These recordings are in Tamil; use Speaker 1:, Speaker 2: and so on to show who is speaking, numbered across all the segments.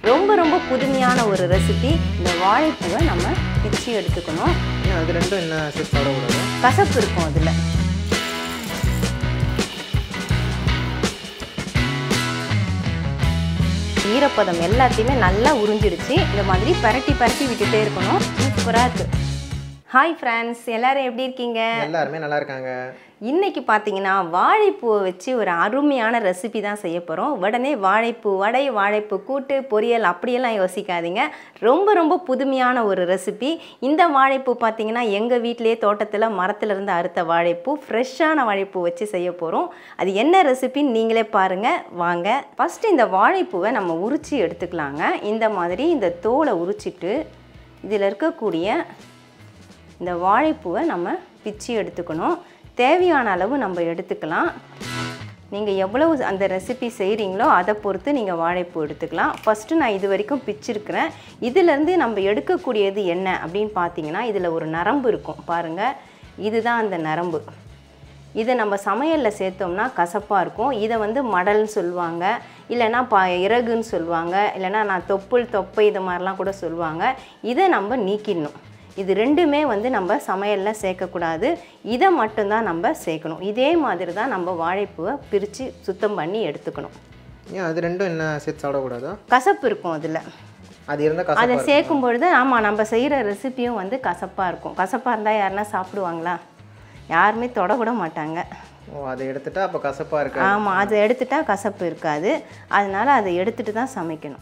Speaker 1: ரொம்ப ரொம்ப புதுமையான ஒரு ரெசிபி இந்த வாழைப்பூவை நம்ம பிச்சு எடுத்துக்கணும்
Speaker 2: ஏன் அது ரெண்டும் என்ன சேர்த்து சாப்பிடக்கூடாது
Speaker 1: கசப்பு இருக்கும் அதில் ஈரப்பதம் எல்லாத்தையுமே நல்லா உறிஞ்சிடுச்சு இந்த மாதிரி பரட்டி பரட்டி விட்டுட்டே இருக்கணும் சூப்பராக இருக்கு ஹாய் ஃப்ரெண்ட்ஸ் எல்லாரும் எப்படி இருக்கீங்க
Speaker 2: எல்லாருமே நல்லா இருக்காங்க
Speaker 1: இன்னைக்கு பார்த்தீங்கன்னா வாழைப்பூவை வச்சு ஒரு அருமையான ரெசிபி தான் செய்ய போகிறோம் உடனே வாழைப்பூ வடை வாழைப்பூ கூட்டு பொரியல் அப்படியெல்லாம் யோசிக்காதீங்க ரொம்ப ரொம்ப புதுமையான ஒரு ரெசிபி இந்த வாழைப்பூ பார்த்தீங்கன்னா எங்கள் வீட்டிலேயே தோட்டத்தில் மரத்துலேருந்து அறுத்த வாழைப்பூ ஃப்ரெஷ்ஷான வாழைப்பூ வச்சு செய்ய போகிறோம் அது என்ன ரெசிபின்னு நீங்களே பாருங்கள் வாங்க ஃபஸ்ட்டு இந்த வாழைப்பூவை நம்ம உரிச்சு எடுத்துக்கலாங்க இந்த மாதிரி இந்த தோலை உரிச்சிட்டு இதில் இருக்கக்கூடிய இந்த வாழைப்பூவை நம்ம பிச்சு எடுத்துக்கணும் தேவையான அளவு நம்ம எடுத்துக்கலாம் நீங்கள் எவ்வளவு அந்த ரெசிபி செய்கிறீங்களோ அதை பொறுத்து நீங்கள் வாழைப்பூ எடுத்துக்கலாம் ஃபஸ்ட்டு நான் இது வரைக்கும் பிச்சிருக்கிறேன் இதிலேருந்து நம்ம எடுக்கக்கூடியது என்ன அப்படின்னு பார்த்தீங்கன்னா இதில் ஒரு நரம்பு இருக்கும் பாருங்கள் இதுதான் அந்த நரம்பு இதை நம்ம சமையலில் சேர்த்தோம்னா கசப்பாக இருக்கும் இதை வந்து மடல்னு சொல்லுவாங்க இல்லைன்னா பா இறகுன்னு சொல்லுவாங்க இல்லைன்னா நான் தொப்புள் தொப்பை இது மாதிரிலாம் கூட சொல்லுவாங்க இதை நம்ம நீக்கிடணும் இது ரெண்டுமே வந்து நம்ம சமையலில் சேர்க்கக்கூடாது இதை மட்டும்தான் நம்ம சேர்க்கணும் இதே மாதிரி தான் நம்ம வாழைப்பூவை பிரித்து சுத்தம் பண்ணி எடுத்துக்கணும்
Speaker 2: ஏன் அது ரெண்டும் என்ன சேர்த்து சாப்பிடக்கூடாதா
Speaker 1: கசப்பு இருக்கும் அதில்
Speaker 2: அது இருந்தால்
Speaker 1: அதை
Speaker 2: கசப்பாக
Speaker 1: சேர்க்கும் பொழுது ஆமாம் நம்ம செய்கிற ரெசிப்பியும் வந்து கசப்பாக இருக்கும் கசப்பாக இருந்தால் யாருன்னா சாப்பிடுவாங்களா யாருமே தொடக்கூட மாட்டாங்க
Speaker 2: ஓ அதை எடுத்துட்டா அப்போ கசப்பாக இருக்கு
Speaker 1: ஆமாம் அதை எடுத்துட்டா கசப்பு இருக்காது அதனால் அதை எடுத்துட்டு தான் சமைக்கணும்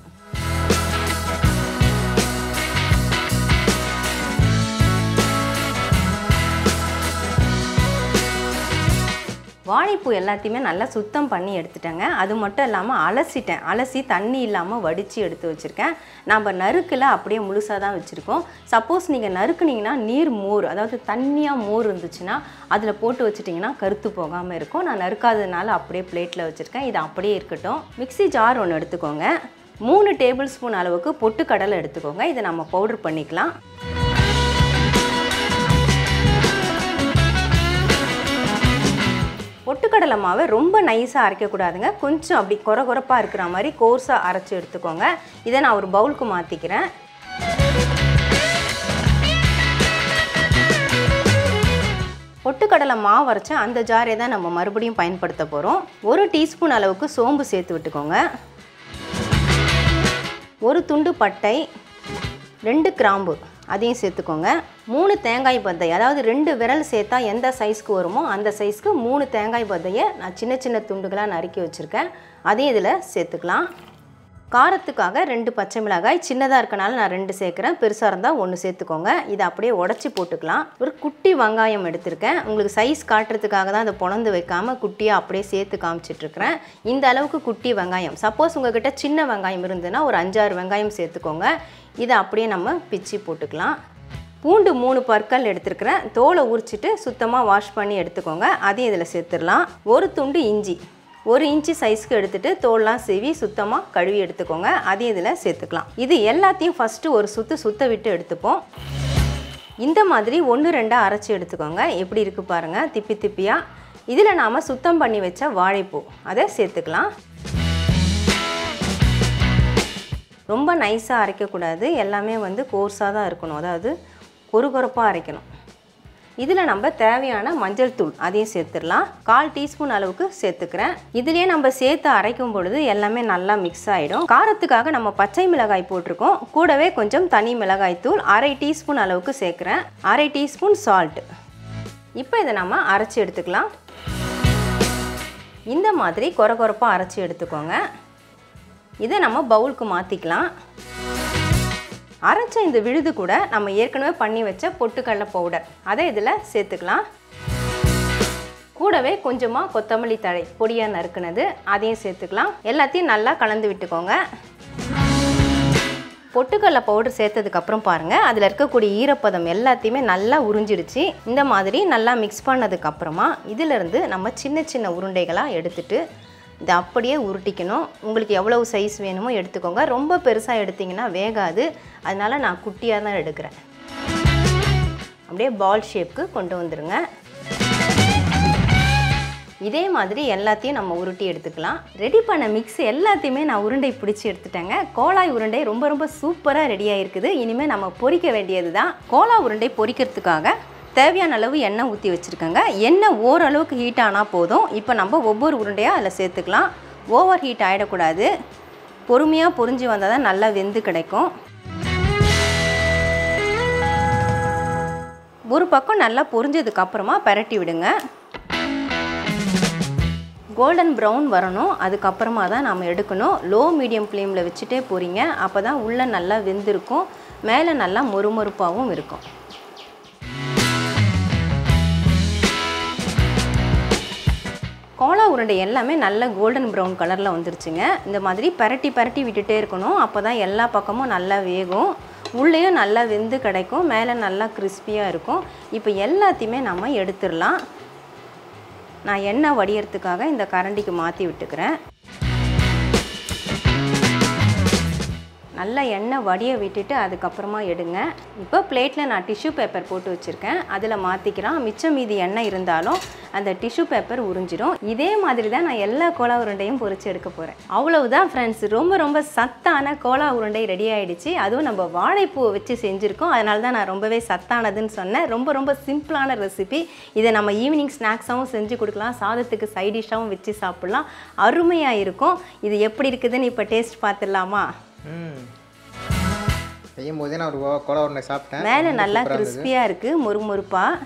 Speaker 1: வாழைப்பூ எல்லாத்தையுமே நல்லா சுத்தம் பண்ணி எடுத்துட்டேங்க அது மட்டும் இல்லாமல் அலசிட்டேன் அலசி தண்ணி இல்லாமல் வடித்து எடுத்து வச்சுருக்கேன் நம்ம நறுக்கில் அப்படியே முழுசாக தான் வச்சுருக்கோம் சப்போஸ் நீங்கள் நறுக்குனீங்கன்னா நீர் மோர் அதாவது தண்ணியாக மோர் இருந்துச்சுன்னா அதில் போட்டு வச்சிட்டிங்கன்னா கருத்து போகாமல் இருக்கும் நான் நறுக்காததுனால அப்படியே பிளேட்டில் வச்சுருக்கேன் இது அப்படியே இருக்கட்டும் மிக்ஸி ஜார் ஒன்று எடுத்துக்கோங்க மூணு டேபிள் ஸ்பூன் அளவுக்கு பொட்டுக்கடலை எடுத்துக்கோங்க இதை நம்ம பவுட்ரு பண்ணிக்கலாம் பொட்டுக்கடலை மாவை ரொம்ப நைஸாக அரைக்கக்கூடாதுங்க கொஞ்சம் அப்படி கொர கொரப்பாக இருக்கிற மாதிரி கோர்ஸாக அரைச்சி எடுத்துக்கோங்க இதை நான் ஒரு பவுலுக்கு மாற்றிக்கிறேன் பொட்டுக்கடலை மாவு அரைச்ச அந்த ஜாரை தான் நம்ம மறுபடியும் பயன்படுத்த போகிறோம் ஒரு டீஸ்பூன் அளவுக்கு சோம்பு சேர்த்து விட்டுக்கோங்க ஒரு துண்டு பட்டை ரெண்டு கிராம்பு அதையும் சேர்த்துக்கோங்க மூணு தேங்காய் பத்தை அதாவது ரெண்டு விரல் சேர்த்தா எந்த சைஸ்க்கு வருமோ அந்த சைஸ்க்கு மூணு தேங்காய் பத்தையை நான் சின்ன சின்ன துண்டுகளாக நறுக்கி வச்சுருக்கேன் அதையும் இதில் சேர்த்துக்கலாம் காரத்துக்காக ரெண்டு பச்சை மிளகாய் சின்னதாக இருக்கனால நான் ரெண்டு சேர்க்குறேன் பெருசாக இருந்தால் ஒன்று சேர்த்துக்கோங்க இதை அப்படியே உடச்சி போட்டுக்கலாம் ஒரு குட்டி வெங்காயம் எடுத்திருக்கேன் உங்களுக்கு சைஸ் காட்டுறதுக்காக தான் அதை பொணந்து வைக்காமல் குட்டியாக அப்படியே சேர்த்து காமிச்சிட்ருக்கிறேன் இந்த அளவுக்கு குட்டி வெங்காயம் சப்போஸ் உங்ககிட்ட சின்ன வெங்காயம் இருந்ததுன்னா ஒரு அஞ்சாறு வெங்காயம் சேர்த்துக்கோங்க இதை அப்படியே நம்ம பிச்சு போட்டுக்கலாம் பூண்டு மூணு பற்கள் எடுத்துருக்கிறேன் தோலை உரிச்சிட்டு சுத்தமாக வாஷ் பண்ணி எடுத்துக்கோங்க அதையும் இதில் சேர்த்துடலாம் ஒரு துண்டு இஞ்சி ஒரு இன்ச்சு சைஸ்க்கு எடுத்துட்டு தோல்லாம் சீவி சுத்தமாக கழுவி எடுத்துக்கோங்க அதையும் இதில் சேர்த்துக்கலாம் இது எல்லாத்தையும் ஃபஸ்ட்டு ஒரு சுற்று சுத்த விட்டு எடுத்துப்போம் இந்த மாதிரி ஒன்று ரெண்டாக அரைச்சி எடுத்துக்கோங்க எப்படி இருக்குது பாருங்கள் திப்பி திப்பியாக இதில் நாம் சுத்தம் பண்ணி வச்ச வாழைப்பூ அதை சேர்த்துக்கலாம் ரொம்ப நைஸாக அரைக்கக்கூடாது எல்லாமே வந்து கோர்ஸாக தான் இருக்கணும் அதாவது கொருகொரப்பாக அரைக்கணும் இதில் நம்ம தேவையான மஞ்சள் தூள் அதையும் சேர்த்துடலாம் கால் டீஸ்பூன் அளவுக்கு சேர்த்துக்கிறேன் இதுலேயே நம்ம சேர்த்து அரைக்கும் பொழுது எல்லாமே நல்லா மிக்ஸ் ஆகிடும் காரத்துக்காக நம்ம பச்சை மிளகாய் போட்டிருக்கோம் கூடவே கொஞ்சம் தனி மிளகாய் தூள் அரை டீஸ்பூன் அளவுக்கு சேர்க்குறேன் அரை டீஸ்பூன் சால்ட் இப்போ இதை நம்ம அரைச்சி எடுத்துக்கலாம் இந்த மாதிரி கொர கொரப்பாக அரைச்சி எடுத்துக்கோங்க இதை நம்ம பவுலுக்கு மாற்றிக்கலாம் அரைச்ச இந்த விழுது கூட நம்ம ஏற்கனவே பண்ணி வச்ச பொட்டுக்கடலை பவுடர் அதை இதில் சேர்த்துக்கலாம் கூடவே கொஞ்சமாக கொத்தமல்லி தழை பொடியாக நறுக்குனது அதையும் சேர்த்துக்கலாம் எல்லாத்தையும் நல்லா கலந்து விட்டுக்கோங்க பொட்டுக்கடலை பவுடர் சேர்த்ததுக்கப்புறம் பாருங்கள் அதில் இருக்கக்கூடிய ஈரப்பதம் எல்லாத்தையுமே நல்லா உறிஞ்சிடுச்சு இந்த மாதிரி நல்லா மிக்ஸ் பண்ணதுக்கப்புறமா இதிலிருந்து நம்ம சின்ன சின்ன உருண்டைகளாக எடுத்துட்டு இதை அப்படியே உருட்டிக்கணும் உங்களுக்கு எவ்வளவு சைஸ் வேணுமோ எடுத்துக்கோங்க ரொம்ப பெருசாக எடுத்திங்கன்னா வேகாது அதனால் நான் குட்டியாக தான் எடுக்கிறேன் அப்படியே பால் ஷேப்க்கு கொண்டு வந்துடுங்க இதே மாதிரி எல்லாத்தையும் நம்ம உருட்டி எடுத்துக்கலாம் ரெடி பண்ண மிக்ஸ் எல்லாத்தையுமே நான் உருண்டை பிடிச்சி எடுத்துட்டேங்க கோலாய் உருண்டை ரொம்ப ரொம்ப சூப்பராக ரெடி ஆயிருக்குது இனிமேல் நம்ம பொரிக்க வேண்டியது தான் கோலா உருண்டை பொரிக்கிறதுக்காக தேவையான அளவு எண்ணெய் ஊற்றி வச்சுருக்கேங்க எண்ணெய் ஓரளவுக்கு ஹீட் ஆனால் போதும் இப்போ நம்ம ஒவ்வொரு உருண்டையாக அதில் சேர்த்துக்கலாம் ஓவர் ஹீட் ஆகிடக்கூடாது பொறுமையாக பொரிஞ்சு வந்தால் தான் நல்லா வெந்து கிடைக்கும் ஒரு பக்கம் நல்லா பொரிஞ்சதுக்கு அப்புறமா பரட்டி விடுங்க கோல்டன் ப்ரௌன் வரணும் அதுக்கப்புறமா தான் நாம் எடுக்கணும் லோ மீடியம் ஃப்ளேமில் வச்சுட்டே போகிறீங்க அப்போ தான் உள்ளே நல்லா வெந்திருக்கும் மேலே நல்லா மொறுமொறுப்பாகவும் இருக்கும் கோலா உருண்டை எல்லாமே நல்ல கோல்டன் ப்ரௌன் கலரில் வந்துருச்சுங்க இந்த மாதிரி பரட்டி பரட்டி விட்டுட்டே இருக்கணும் அப்போ தான் எல்லா பக்கமும் நல்லா வேகும் உள்ளேயும் நல்லா வெந்து கிடைக்கும் மேலே நல்லா கிறிஸ்பியாக இருக்கும் இப்போ எல்லாத்தையுமே நம்ம எடுத்துடலாம் நான் எண்ணெய் வடியறதுக்காக இந்த கரண்டிக்கு மாற்றி விட்டுக்கிறேன் நல்லா எண்ணெய் வடிய விட்டுட்டு அதுக்கப்புறமா எடுங்க இப்போ பிளேட்டில் நான் டிஷ்யூ பேப்பர் போட்டு வச்சுருக்கேன் அதில் மாற்றிக்கலாம் மிச்சம் மீதி எண்ணெய் இருந்தாலும் அந்த டிஷ்யூ பேப்பர் உறிஞ்சிடும் இதே மாதிரி தான் நான் எல்லா கோலா உருண்டையும் பொரிச்சு எடுக்க போகிறேன் அவ்வளவுதான் ஃப்ரெண்ட்ஸ் ரொம்ப ரொம்ப சத்தான கோலா உருண்டை ரெடி ஆயிடுச்சு அதுவும் நம்ம வாழைப்பூவை வச்சு செஞ்சுருக்கோம் அதனால தான் நான் ரொம்பவே சத்தானதுன்னு சொன்னேன் ரொம்ப ரொம்ப சிம்பிளான ரெசிபி இதை நம்ம ஈவினிங் ஸ்நாக்ஸாகவும் செஞ்சு கொடுக்கலாம் சாதத்துக்கு சைட் டிஷ்ஷாகவும் வச்சு சாப்பிட்லாம் அருமையாக இருக்கும் இது எப்படி இருக்குதுன்னு இப்போ டேஸ்ட் பார்த்துடலாமா
Speaker 2: ம் செய்யும் போதே நான் ஒரு கோ- கோலா உருண்டை சாப்பிட்டேன்
Speaker 1: மேலே
Speaker 2: ரொம்ப
Speaker 1: நல்லா
Speaker 2: சூப்பரா இருந்தது.
Speaker 1: கிறிஸ்பியாக இருக்குது முறுமுறுப்பாக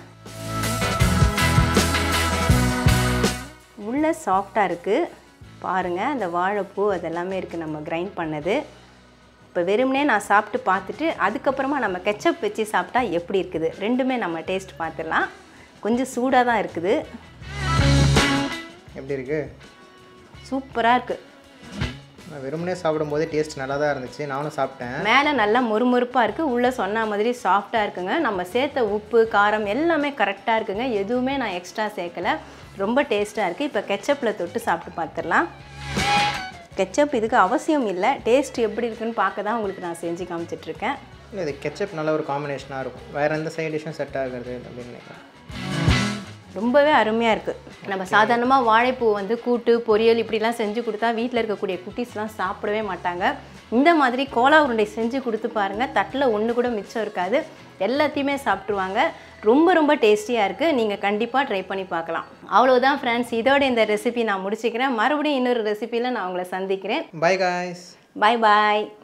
Speaker 1: உள்ள சாஃப்டாக இருக்குது பாருங்கள் அந்த வாழைப்பூ அதெல்லாமே இருக்குது நம்ம கிரைண்ட் பண்ணது இப்போ வெறுமனே நான் சாப்பிட்டு பார்த்துட்டு அதுக்கப்புறமா நம்ம கெச்சப் வச்சு சாப்பிட்டா எப்படி இருக்குது ரெண்டுமே நம்ம டேஸ்ட் பார்த்துடலாம் கொஞ்சம் சூடாக தான் இருக்குது
Speaker 2: எப்படி இருக்கு
Speaker 1: சூப்பராக இருக்குது
Speaker 2: நான் வெறுமனே சாப்பிடும்போது டேஸ்ட் நல்லா தான் இருந்துச்சு நானும் சாப்பிட்டேன்
Speaker 1: மேலே நல்லா மொறுமொறுப்பாக இருக்குது உள்ளே சொன்ன மாதிரி சாஃப்டாக இருக்குங்க நம்ம சேர்த்த உப்பு காரம் எல்லாமே கரெக்டாக இருக்குங்க எதுவுமே நான் எக்ஸ்ட்ரா சேர்க்கல ரொம்ப டேஸ்ட்டாக இருக்குது இப்போ கெச்சப்பில் தொட்டு சாப்பிட்டு பார்த்துடலாம் கெச்சப் இதுக்கு அவசியம் இல்லை டேஸ்ட் எப்படி இருக்குன்னு பார்க்க தான் உங்களுக்கு நான் செஞ்சு காமிச்சிட்ருக்கேன்
Speaker 2: இல்லை இது கெச்சப் நல்ல ஒரு காம்பினேஷனாக இருக்கும் வேறு எந்த சைட் டிஷ்ஷும் செட் ஆகுறது அப்படின்னு நினைக்கிறேன்
Speaker 1: ரொம்பவே அருமையாக இருக்குது நம்ம சாதாரணமாக வாழைப்பூ வந்து கூட்டு பொரியல் இப்படிலாம் செஞ்சு கொடுத்தா வீட்டில் இருக்கக்கூடிய குட்டீஸ்லாம் சாப்பிடவே மாட்டாங்க இந்த மாதிரி கோலா உருண்டை செஞ்சு கொடுத்து பாருங்கள் தட்டில் ஒன்று கூட மிச்சம் இருக்காது எல்லாத்தையுமே சாப்பிட்ருவாங்க ரொம்ப ரொம்ப டேஸ்டியாக இருக்குது நீங்கள் கண்டிப்பாக ட்ரை பண்ணி பார்க்கலாம் அவ்வளவுதான் ஃப்ரெண்ட்ஸ் இதோட இந்த ரெசிபி நான் முடிச்சுக்கிறேன் மறுபடியும் இன்னொரு ரெசிபியில் நான் உங்களை சந்திக்கிறேன்
Speaker 2: பை காய்ஸ்
Speaker 1: பாய் பாய்